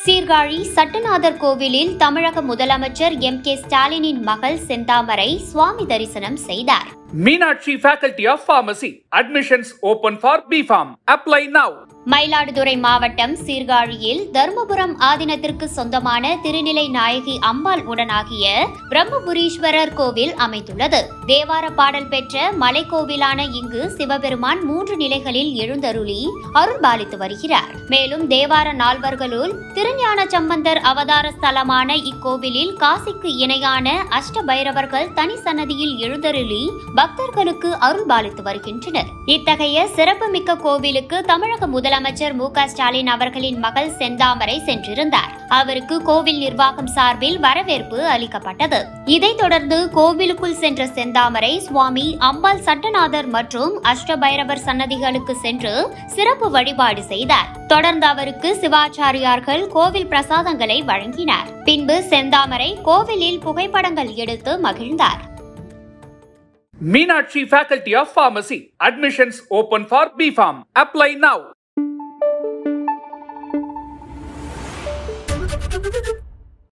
சீர்காழி சட்டநாதர் கோவிலில் தமிழக முதலமைச்சர் எம் கே ஸ்டாலினின் மகள் செந்தாமரை சுவாமி தரிசனம் செய்தார் Meenakshi Faculty of Pharmacy. Admissions open for BPharm. Apply now. Mayiladuthurai மாவட்டம் சீர்காழியில் தருமபுரம் ஆதீனத்திற்கு சொந்தமான திருநிலை நாயகி அம்பாள் உடனாகிய பிரம்மபுரீஸ்வரர் கோவில் அமைந்துள்ளது தேவார பாடல் பெற்ற மலைக்கோவிலான இங்கு சிவபெருமான் மூன்று நிலைகளில் எழுந்தருளி அருள்பாலித்து வருகிறார் மேலும் தேவார நால்வர்களுள் திருஞான சம்பந்தர் அவதார ஸ்தலமான இக்கோவிலில் காசிக்கு இணையான அஷ்ட பைரவர்கள் தனி சன்னதியில் எழுந்தருளி பக்தர்களுக்கு அருள்பாலித்து வருகின்றனர் இத்தகைய சிறப்புமிக்க கோவிலுக்கு தமிழக முதலமைச்சர் மு க ஸ்டாலின் அவர்களின் மகள் செந்தாமரை சென்றிருந்தார் அவருக்கு கோவில் நிர்வாகம் சார்பில் வரவேற்பு அளிக்கப்பட்டது இதைத் தொடர்ந்து கோவிலுக்குள் சென்ற செந்தாமரை சுவாமி அம்பாள் சட்டநாதர் மற்றும் அஷ்டபைரவர் சன்னதிகளுக்கு சென்று சிறப்பு வழிபாடு செய்தார் தொடர்ந்து அவருக்கு சிவாச்சாரியார்கள் கோவில் பிரசாதங்களை வழங்கினார் பின்பு செந்தாமரை கோவிலில் புகைப்படங்கள் எடுத்து மகிழ்ந்தார் Meenakshi Faculty of Pharmacy. Admissions open for BPharm. Apply now.